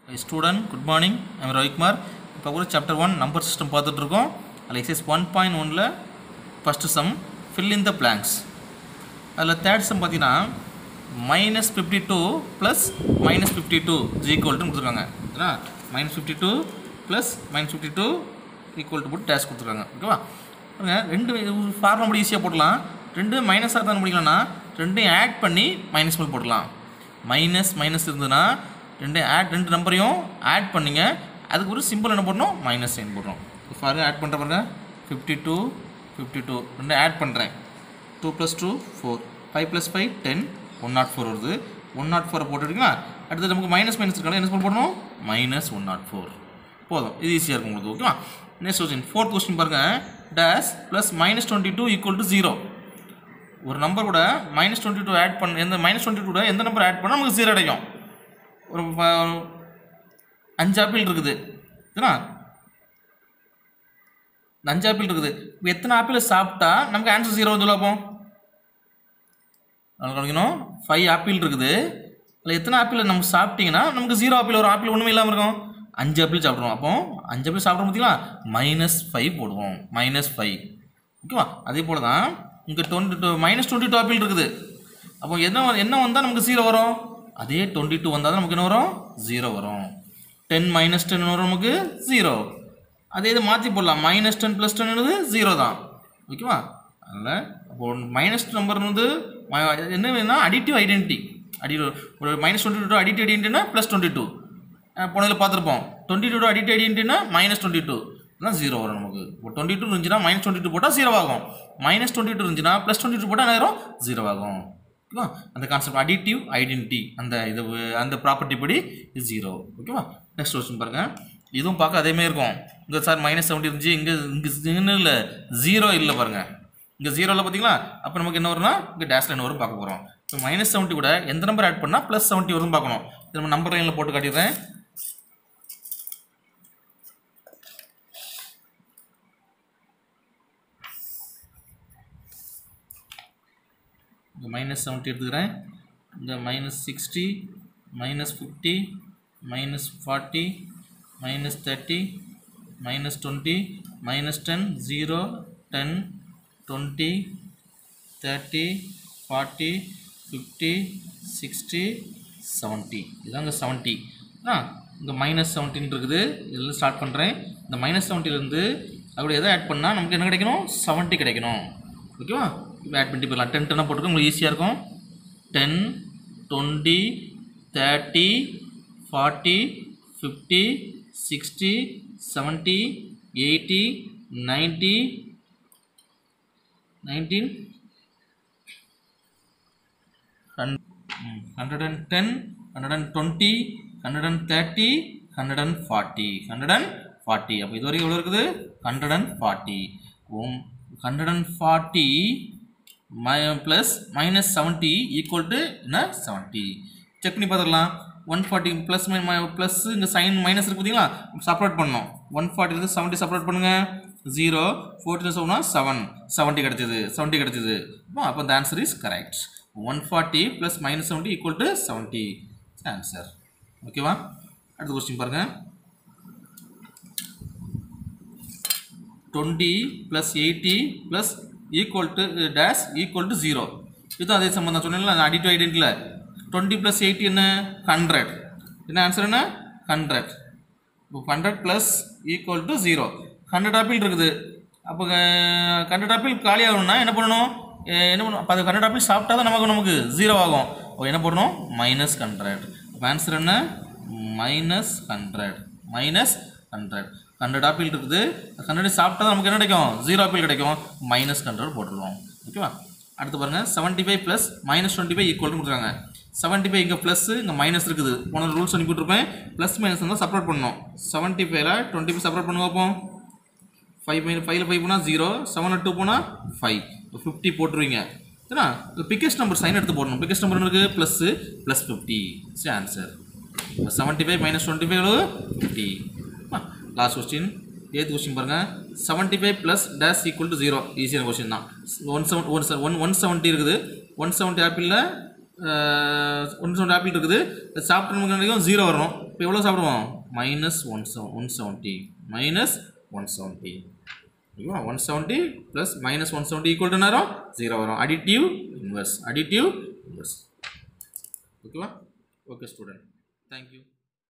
student good morning I'm Ravikumar இப்போ கூட chapter one number system பார்த்துட்ருக்கோம் அதில் எக்ஸைஸ் ஒன் பாயிண்ட் ஒனில் first sum fill in the blanks அதில் தேர்ட் சம் பார்த்தீங்கன்னா minus fifty two plus minus fifty two ஜி ஈக்குவல்ட்டுன்னு கொடுத்துருக்காங்க ஏன்னா minus fifty two plus minus fifty two equal to போட்டு டேஷ் கொடுத்துருக்காங்க ஓகேவா பாருங்க ரெண்டு ஃபார்முலா கூட ஈஸியாக போடலாம் ரெண்டு மைனஸாக தான் முடிக்கலாம்னா ரெண்டையும் ஆட் பண்ணி மைனஸ் மேல் போடலாம் மைனஸ் மைனஸ் இருந்ததுன்னா ரெண்டு ஆட் ரெண்டு நம்பரையும் ஆட் பண்ணிங்க அதுக்கு ஒரு சிம்பிள் என்ன போடணும் மைனஸ் சைன் போடுறோம் பாருங்க ஆட் பண்ணுற பாருங்க ஃபிஃப்டி டூ ஃபிஃப்டி டூ ரெண்டு ஆட் பண்ணுறேன் two plus two four five plus five ten one naught four வருது ஒன் நாட் ஃபோரை போட்டுருக்கீங்களா அடுத்து நமக்கு மைனஸ் மைனஸ் இருக்காங்க என்ன போடணும் மைனஸ் ஒன் நாட் ஃபோர் போதும் இது ஈஸியாக இருக்கும் உங்களுக்கு ஓகேவா நெக்ஸ்ட் கொஸ்டின் ஃபோர்த் கொஸ்டின் பாருங்கள் dash plus minus twenty two equal to zero ஒரு நம்பர் கூட மைனஸ் டுவெண்ட்டி டூ ஆட் பண்ண எந்த மைனஸ் டுவெண்ட்டி டூ எந்த நம்பர் ஆட் பண்ணால் நமக்கு ஜீரோ கிடைக்கும் ஒரு ப- அஞ்சு ஆப்பிள் இருக்குது சரிங்களா இந்த அஞ்சு ஆப்பிள் இருக்குது இப்போ எத்தனை ஆப்பிள் சாப்பிட்டா நமக்கு ஆன்சர் ஜீரோ வந்து அப்போ நல்லா கவனிக்கணும் ஃபைவ் ஆப்பிள் இருக்குது அதில் எத்தனை ஆப்பிள் நம்ம சாப்பிட்டீங்கன்னா நமக்கு ஜீரோ ஆப்பிள் ஒரு ஆப்பிள் ஒன்றுமே இல்லாமல் இருக்கும் அஞ்சு ஆப்பிள் சாப்பிட்ருவோம் அப்போ அஞ்சு ஆப்பிள் சாப்பிட்றோம் பார்த்தீங்களா மைனஸ் ஃபைவ் போடுவோம் மைனஸ் ஃபைவ் ஓகேவா அதே போல் தான் இங்கே twenty two minus twenty two apple இருக்குது அப்போ என்ன வ- என்ன வந்தால் நமக்கு ஜீரோ வரும் அதே டுவெண்ட்டி டூ வந்தால் தான் நமக்கு என்ன வரும் ஜீரோ வரும் டென் மைனஸ் டென் வரும் நமக்கு ஜீரோ அதே இது மாற்றி போடலாம் மைனஸ் டென் ப்ளஸ் டென் என்னது ஜீரோ தான் ஓகேவா அதனால் அப்போ மைனஸ் நம்பர் வந்து ம- என்ன வேணும்னா அடிட்டிவ் ஐடென்டிட்டி அடி ஒரு மைனஸ் டுவெண்ட்டி டூ அடிட்டிவ் ஐடென்டிட்டினா ப்ளஸ் டுவெண்ட்டி டூ போனதில் பார்த்துருப்போம் டுவெண்ட்டி டூ அடிட்டிவ் ஐடென்டிட்டினா மைனஸ் டுவெண்ட்டி டூ தான் ஜீரோ வரும் நமக்கு இப்போ டுவெண்ட்டி டூ இருந்துச்சுன்னா மைனஸ் டுவெண்ட்டி டூ போட்டால் ஜீரோ ஆகும் மைனஸ் டுவெண்ட்டி டூ இருந்துச்சுன்னா ப்ளஸ் டுவெண்ட்டி டூ போட்டால் என்ன ஆயிரும் ஜீரோ ஆகும் ஓகேவா அந்த கான்செப்ட் அடிட்டிவ் ஐடென்டிட்டி அந்த இது அந்த ப்ராப்பர்ட்டி படி இது ஜீரோ ஓகேவா நெக்ஸ்ட் கொஸ்டின் பாருங்கள் இதுவும் பார்க்க அதேமாதிரி இருக்கும் இங்கே சார் மைனஸ் செவன்ட்டி இருந்துச்சு இங்கே இங்கே இல்லை ஜீரோ இல்லை பாருங்கள் இங்கே ஜீரோவில் பார்த்தீங்களா அப்போ நமக்கு என்ன வரும்னா இங்கே டேஷ் லைன் வரும் பார்க்க போகிறோம் இப்போ மைனஸ் செவன்ட்டி கூட எந்த நம்பர் ஆட் பண்ணால் ப்ளஸ் செவன்ட்டி வரும் பார்க்கணும் இது நம்ம நம்பர் லைனில் போட்டு காட்டிடுறேன் இங்கே மைனஸ் செவன்ட்டி எடுத்துக்கிறேன் இங்கே minus sixty minus fifty minus forty minus thirty minus twenty minus ten zero ten twenty thirty forty fifty sixty seventy இதாங்க செவன்ட்டி ஆ இங்கே மைனஸ் செவன்ட்டின் இருக்குது இதெல்லாம் ஸ்டார்ட் பண்ணுறேன் இந்த மைனஸ் செவன்ட்டிலேருந்து அப்படி எதை ஆட் பண்ணால் நமக்கு என்ன கிடைக்கணும் செவன்ட்டி கிடைக்கணும் ஓகேவா இப்போ ஆட் பண்ணிட்டு போயிடலாம் டென் டென்னாக போட்டுக்க உங்களுக்கு ஈஸியாக இருக்கும் ten twenty thirty forty fifty sixty seventy eighty ninety nineteen hundred and ten hundred and twenty hundred and thirty hundred and forty hundred and forty அப்போ இது வரைக்கும் எவ்வளோ இருக்குது ஹண்ட்ரட் அண்ட் ஃபார்ட்டி ஓம் hundred and forty my plus minus seventy equal to என்ன seventy check பண்ணி பார்த்துடலாம் one forty plus my plus இங்கே சைன் மைனஸ் இருக்கு பார்த்தீங்களா செப்பரேட் பண்ணோம் ஒன் ஃபார்ட்டிலேருந்து செவன்ட்டி செப்பரேட் பண்ணுங்கள் ஜீரோ ஃபோர்ட்டி செவனா செவன் செவன்ட்டி கிடச்சிது செவன்ட்டி கிடச்சிது அப்போ அந்த answer is correct one forty plus minus seventy equal to seventy answer ஓகேவா அடுத்த கொஸ்டின் பாருங்கள் twenty plus eighty plus equal to dash equal to zero இதுவும் அதே சம்பந்தம் சொன்னேன்ல அடிட்டிவ் ஐடென்டில் டுவெண்ட்டி ப்ளஸ் எயிட்டி என்ன ஹண்ட்ரட் என்ன ஆன்சர் என்ன ஹண்ட்ரட் இப்போ hundred plus equal to zero hundred apple இருக்குது அப்போ ஹண்ட்ரட் ஆப்பிள் காலி ஆகணும்னா என்ன பண்ணணும் அஹ் என்ன பண்ணணும் அப்போ அது ஹண்ட்ரட் ஆப்பிள் சாப்பிட்டா தான் நமக்கு நமக்கு ஜீரோ ஆகும் அப்போ என்ன பண்ணணும் மைனஸ் ஹண்ட்ரட் அப்போ ஆன்சர் என்ன minus hundred minus hundred hundred apple இருக்குது ஹண்ட்ரட் சாப்பிட்டா தான் நமக்கு என்ன கிடைக்கும் ஜீரோ ஆப்பிள் கிடைக்கும் மைனஸ் ஹண்ட்ரட் போட்டுருவோம் ஓகேவா அடுத்து பாருங்கள் seventy five plus minus twenty five equal கொடுத்துருக்காங்க செவன்ட்டி ஃபைவ் இங்கே ப்ளஸ் இங்கே மைனஸ் இருக்குது போன ரூல்ஸ் சொல்லி கொடுத்துருப்பேன் ப்ளஸ் மைனஸ் வந்து செப்பரேட் பண்ணணும் செவன்ட்டி ஃபைவ்ல டுவெண்ட்டி ஃபைவ் செப்பரேட் பண்ணுங்க அப்போ ஃபைவ் மைனஸ் ஃபைவ்ல ஃபைவ் போனால் ஜீரோ செவன் டூ போனால் ஃபைவ் ஃபிஃப்டி போட்டுருவீங்க சரிண்ணா பிக்கஸ்ட் நம்பர் சைன் எடுத்து போடணும் பிக்கஸ்ட் நம்பர் இருக்குது ப்ளஸ்ஸு ப்ளஸ் ஃபிஃப்டி சரி answer seventy five minus twenty five fifty last question eighth question பாருங்கள் seventy five plus dash equal to zero ஈஸியான question தான் one seven one one one seventy இருக்குது one seventy ஆப்பிளில் one seventy apple இருக்குது இது சாப்பிட்டு நமக்கு கிடைக்கும் ஜீரோ வரணும் இப்போ எவ்வளோ சாப்பிடுவோம் minus one seven one seventy minus one seventy ஓகேவா one seventy plus minus one seventy equal to நேரம் ஜீரோ வரும் அடிட்டிவ் இன்வெர்ஸ் அடிட்டிவ் இன்வெர்ஸ் ஓகேவா ஓகே ஸ்டூடெண்ட் தேங்க்யூ